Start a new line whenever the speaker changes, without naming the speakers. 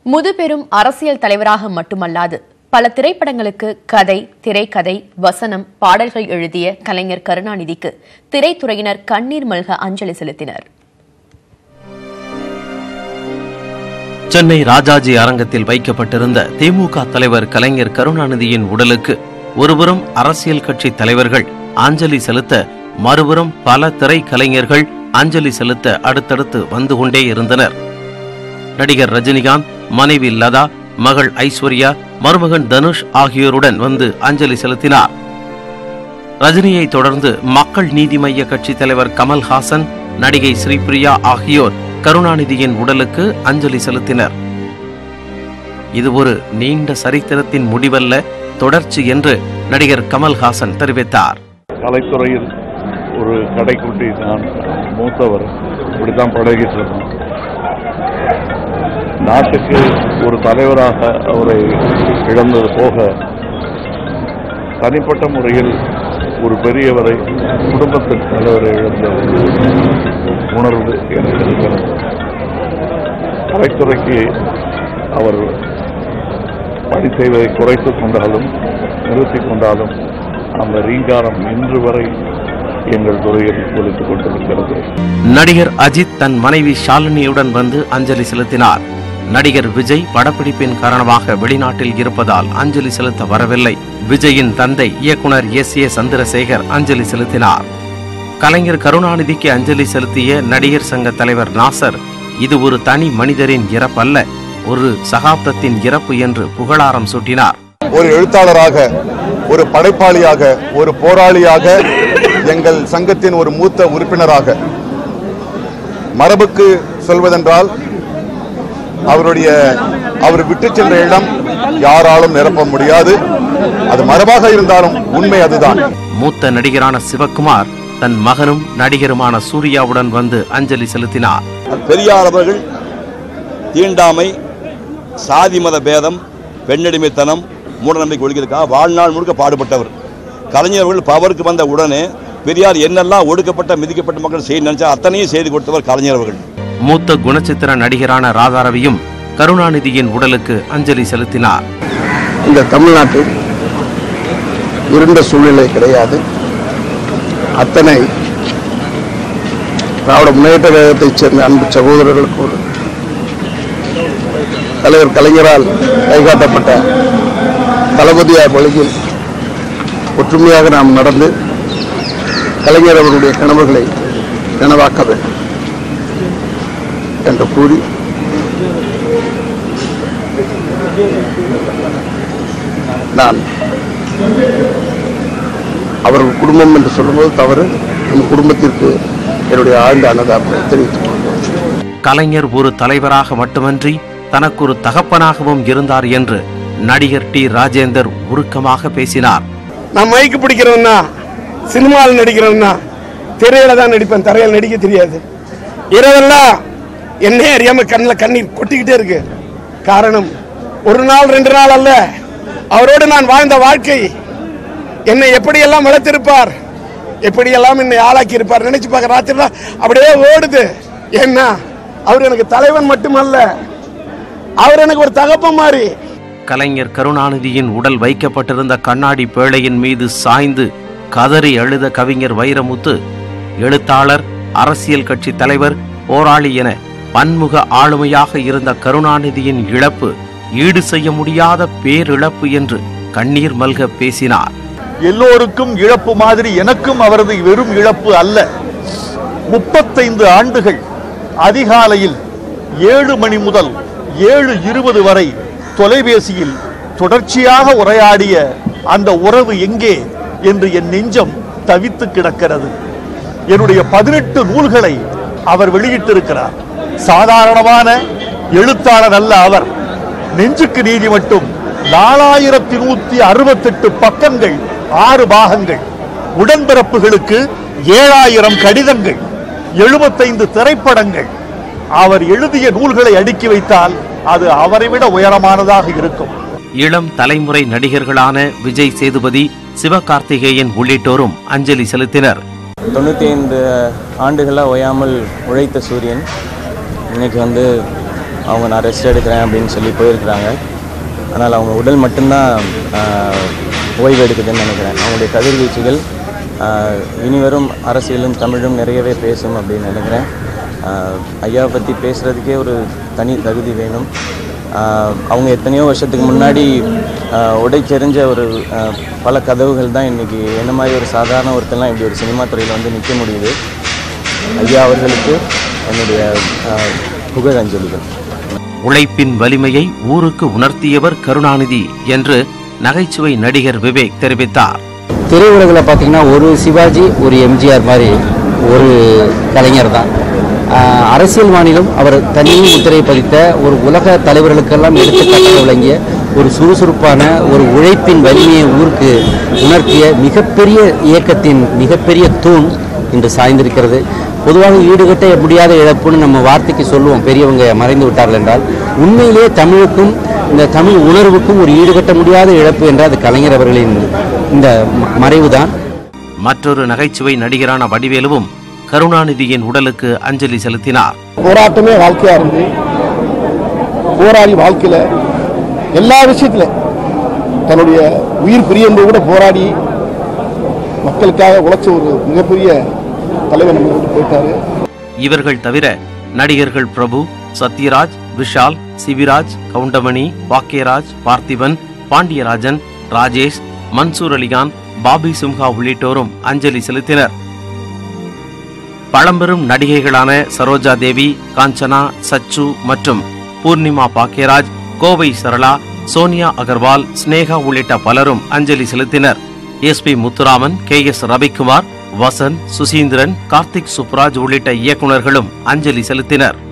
முதுபெரும் அரசியல் தலைவராக மட்டுமல்லாது பல திரைப்படங்களுக்கு கதை திரைக்கதை வசனம் பாடல்கள் எழுதிய கலைஞர் கருணாநிதிக்கு திரைத்துறையினர் கண்ணீர் மல்க அஞ்சலி செலுத்தினர்
சென்னை ராஜாஜி அரங்கத்தில் வைக்கப்பட்டிருந்த திமுக தலைவர் கலைஞர் கருணாநிதியின் உடலுக்கு ஒருபுறம் அரசியல் கட்சி தலைவர்கள் அஞ்சலி செலுத்த மறுபுறம் பல திரைக்கலைஞர்கள் அஞ்சலி செலுத்த அடுத்தடுத்து வந்து கொண்டே இருந்தனர் நடிகர் ரஜினிகாந்த் மனைவி லதா மகள் ஐஸ்வர்யா மருமகன் தனுஷ் ஆகியோருடன் வந்து அஞ்சலி செலுத்தினார் ரஜினியை தொடர்ந்து மக்கள் நீதி மய்ய கட்சி தலைவர் கமல்ஹாசன் நடிகை ஸ்ரீபிரியா ஆகியோர் கருணாநிதியின் உடலுக்கு அஞ்சலி செலுத்தினர் இது ஒரு நீண்ட சரித்திரத்தின் முடிவல்ல தொடர்ச்சி என்று நடிகர் கமல்ஹாசன் தெரிவித்தார்
கலைத்துறையில் ஒரு கடைக்குட்டி நான் மூத்தவர் இப்படித்தான் பழகிட்டு இருந்தோம் நாட்டுக்கு ஒரு தலைவராக அவரை இழந்தது போக தனிப்பட்ட முறையில் ஒரு பெரியவரை குடும்பத்தின் தலைவரை இழந்த உணர்வு எனக்கு இருக்கிறது கலைத்துறைக்கு அவர் பணி செய்வதை குறைத்துக் கொண்டாலும் நிறுத்திக் கொண்டாலும் அந்த ரீங்காரம் இன்று வரை எங்கள் துறையில் ஒலித்துக் கொண்டிருக்கிறது
நடிகர் அஜித் தன் மனைவி ஷாலினியுடன் வந்து அஞ்சலி செலுத்தினார் நடிகர் விஜய் படப்பிடிப்பின் காரணமாக வெளிநாட்டில் இருப்பதால் அஞ்சலி செலுத்த வரவில்லை விஜயின் தந்தை இயக்குனர் எஸ் ஏ சந்திரசேகர் அஞ்சலி செலுத்தினார் கலைஞர் கருணாநிதிக்கு அஞ்சலி செலுத்திய நடிகர் சங்க தலைவர் நாசர் இது ஒரு தனி மனிதரின் இறப்பல்ல ஒரு சகாப்தத்தின் இறப்பு என்று புகழாரம் சூட்டினார்
ஒரு எழுத்தாளராக ஒரு படைப்பாளியாக ஒரு போராளியாக எங்கள் சங்கத்தின் ஒரு மூத்த உறுப்பினராக மரபுக்கு சொல்வதென்றால் அவருடைய அவர் விட்டு சென்ற இடம் யாராலும் நிரப்ப முடியாது அது மரபாக இருந்தாலும் உண்மை அதுதான்
மூத்த நடிகரான சிவக்குமார் தன் மகனும் நடிகருமான சூர்யாவுடன் வந்து அஞ்சலி செலுத்தினார்
பெரியார் அவர்கள் தீண்டாமை சாதி மத பேதம் பெண்ணடிமைத்தனம் மூடநம்பிக்கை ஒழிக்கிறதுக்காக வாழ்நாள் முழுக்க பாடுபட்டவர் கலைஞர் அவர்கள் பவருக்கு வந்த உடனே பெரியார் என்னெல்லாம் ஒடுக்கப்பட்ட மிதிக்கப்பட்ட மக்கள் செய்ய நினைச்சா அத்தனையும் செய்து கொடுத்தவர் கலைஞர் அவர்கள்
மூத்த குணச்சித்திர நடிகரான ராதாரவியும் கருணாநிதியின் உடலுக்கு அஞ்சலி செலுத்தினார்
இந்த தமிழ்நாட்டில் இருண்ட சூழ்நிலை கிடையாது அத்தனை திராவிட முன்னேற்ற கழகத்தைச் சேர்ந்த அன்பு சகோதரர்களுக்கு தலைவர் கலைஞரால் கைகாட்டப்பட்ட தளபதியார் வழியில் ஒற்றுமையாக நாம் நடந்து கலைஞர் அவருடைய கனவுகளை நனவாக்க வேண்டும் என்று கூறி நான் அவர்கள் குடும்பம் என்று சொல்லும்போது தவறு நம் குடும்பத்திற்கு என்னுடைய ஆழ்ந்த அன்னதாபத்தை தெரிவித்துக் கொள்கிறேன்
கலைஞர் ஒரு தலைவராக மட்டுமன்றி தனக்கு ஒரு தகப்பனாகவும் இருந்தார் என்று நடிகர் டி ராஜேந்தர் உருக்கமாக பேசினார்
நான் மைக்கு பிடிக்கிறவன்னா சினிமாவில் நடிக்கிறவன்னா திரையில தான் நடிப்பேன் தரையில் நடிக்க தெரியாது இரவெல்லாம் என்னே அறியாம கண்ணில் கண்ணீர் கொட்டிக்கிட்டே இருக்கு காரணம் ஒரு நாள் ரெண்டு நாள் அல்ல அவரோடு நான் வாழ்ந்த வாழ்க்கை என்னை எப்படியெல்லாம் வளர்த்திருப்பார் எப்படியெல்லாம் என்னை ஆளாக்கி இருப்பார் நினைச்சு பார்க்க ராத்திரிலாம் அப்படியே ஓடுது என்ன அவர் எனக்கு தலைவன் மட்டுமல்ல அவர் எனக்கு ஒரு தகப்பன் மாதிரி
கலைஞர் கருணாநிதியின் உடல் வைக்கப்பட்டிருந்த கண்ணாடி பேழையின் மீது சாய்ந்து கதறி அழுத கவிஞர் வைரமுத்து எழுத்தாளர் அரசியல் கட்சி தலைவர் போராளி என பன்முக ஆளுமையாக இருந்த கருணாநிதியின் இழப்பு ஈடு செய்ய முடியாத பேரிழப்பு என்று கண்ணீர் மல்க பேசினார்
எல்லோருக்கும் இழப்பு மாதிரி எனக்கும் அவரது வெறும் இழப்பு அல்ல முப்பத்தைந்து ஆண்டுகள் அதிகாலையில் ஏழு மணி முதல் ஏழு இருபது வரை தொலைபேசியில் தொடர்ச்சியாக உரையாடிய அந்த உறவு எங்கே என்று என் நெஞ்சம் தவித்து கிடக்கிறது என்னுடைய பதினெட்டு நூல்களை அவர் வெளியிட்டிருக்கிறார் சாதாரணமான எழுத்தாளர் அல்ல அவர் நெஞ்சுக்கு நீதி மட்டும் நாலாயிரத்தி நூத்தி அறுபத்தெட்டு பக்கங்கள் ஆறு பாகங்கள் உடன்பிறப்புகளுக்கு ஏழாயிரம் கடிதங்கள் எழுபத்தைந்து திரைப்படங்கள் அவர் எழுதிய நூல்களை அடுக்கி வைத்தால் அது அவரை விட உயரமானதாக இருக்கும்
இளம் தலைமுறை நடிகர்களான விஜய் சேதுபதி சிவகார்த்திகேயன் உள்ளிட்டோரும் அஞ்சலி செலுத்தினர்
தொண்ணூற்றி ஐந்து ஆண்டுகளாக ஓயாமல் உழைத்த சூரியன் இன்னைக்கு வந்து அவங்க நான் ரெஸ்ட் எடுக்கிறேன் அப்படின்னு சொல்லி போயிருக்கிறாங்க ஆனால் அவங்க உடல் மட்டும்தான் ஆஹ், ஓய்வு எடுக்குதுன்னு நினைக்கிறேன் அவங்களுடைய கதிர்வீச்சுகள் ஆஹ், இனிவரும் அரசியலும் தமிழும் நிறையவே பேசும் அப்படின்னு நினைக்கிறேன் ஆஹ், ஐயாவை பற்றி பேசுகிறதுக்கே ஒரு தனி தகுதி வேணும் ஆஹ், அவங்க எத்தனையோ வருஷத்துக்கு முன்னாடி ஆஹ், உடைச்செறிஞ்ச ஒரு ஆஹ், பல கதவுகள் தான் இன்றைக்கி என்ன மாதிரி ஒரு சாதாரண ஒருத்தெல்லாம் இப்படி ஒரு சினிமா துறையில் வந்து நிற்க முடியுது ஐயா அவர்களுக்கு என்னுடைய ஆஹ், புகழஞ்சலிகள்
உழைப்பின் வலிமையை ஊருக்கு உணர்த்தியவர் கருணாநிதி என்று நகைச்சுவை நடிகர் விவேக் தெரிவித்தார்
திரையுலகில் பார்த்தீங்கன்னா ஒரு சிவாஜி ஒரு எம்ஜிஆர் மாதிரி ஒரு கலைஞர் தான் ஆஹ் அரசியல் மாநிலம் அவர் தனி முத்திரை பதித்த ஒரு உலக தலைவர்களுக்கெல்லாம் எடுத்துக்காட்டாக விளங்கிய ஒரு சுறுசுறுப்பான ஒரு உழைப்பின் வலிமையை ஊருக்கு உணர்த்திய மிகப்பெரிய இயக்கத்தின் மிகப்பெரிய தூண் இன்று சாய்ந்திருக்கிறது பொதுவாக ஈடுகட்ட முடியாத இழப்புன்னு நம்ம வார்த்தைக்கு சொல்லுவோம் பெரியவங்க மறைந்து விட்டார்கள் என்றால் உண்மையிலேயே தமிழுக்கும் இந்த தமிழ் உணர்வுக்கும் ஒரு ஈடுகட்ட முடியாத இழப்பு என்றால் அது கலைஞர் அவர்களின் இந்த ம- மறைவுதான்
மற்றொரு நகைச்சுவை நடிகரான வடிவேலுவும் கருணாநிதியின் உடலுக்கு அஞ்சலி செலுத்தினார்
போராட்டமே வாழ்க்கையா இருந்து போராடி வாழ்க்கையில எல்லா விஷயத்துல தன்னுடைய உயிர் பிரியம்போது கூட போராடி மக்களுக்காக உழைச்ச ஒரு மிகப்பெரிய தலைவர் நம்ம விட்டு போயிட்டாரு
இவர்கள் தவிர நடிகர்கள் பிரபு சத்யராஜ் விஷால் சிவிராஜ் கவுண்டமணி பாக்கியராஜ் பார்த்திபன் பாண்டியராஜன் ராஜேஷ் மன்சூர் அலிகான் பாபி சிம்ஹா உள்ளிட்டோரும் அஞ்சலி செலுத்தினர் பழம்பெரும் நடிகைகளான சரோஜா தேவி காஞ்சனா சச்சு மற்றும் பூர்ணிமா பாக்கியராஜ் கோவை சரளா சோனியா அகர்வால் ஸ்னேகா உள்ளிட்ட பலரும் அஞ்சலி செலுத்தினர் S P Muthuraman K S Ravikumar Vasanth Suseenthiran Karthik Subbaraj உள்ளிட்ட இயக்குனர்களும் அஞ்சலி செலுத்தினர்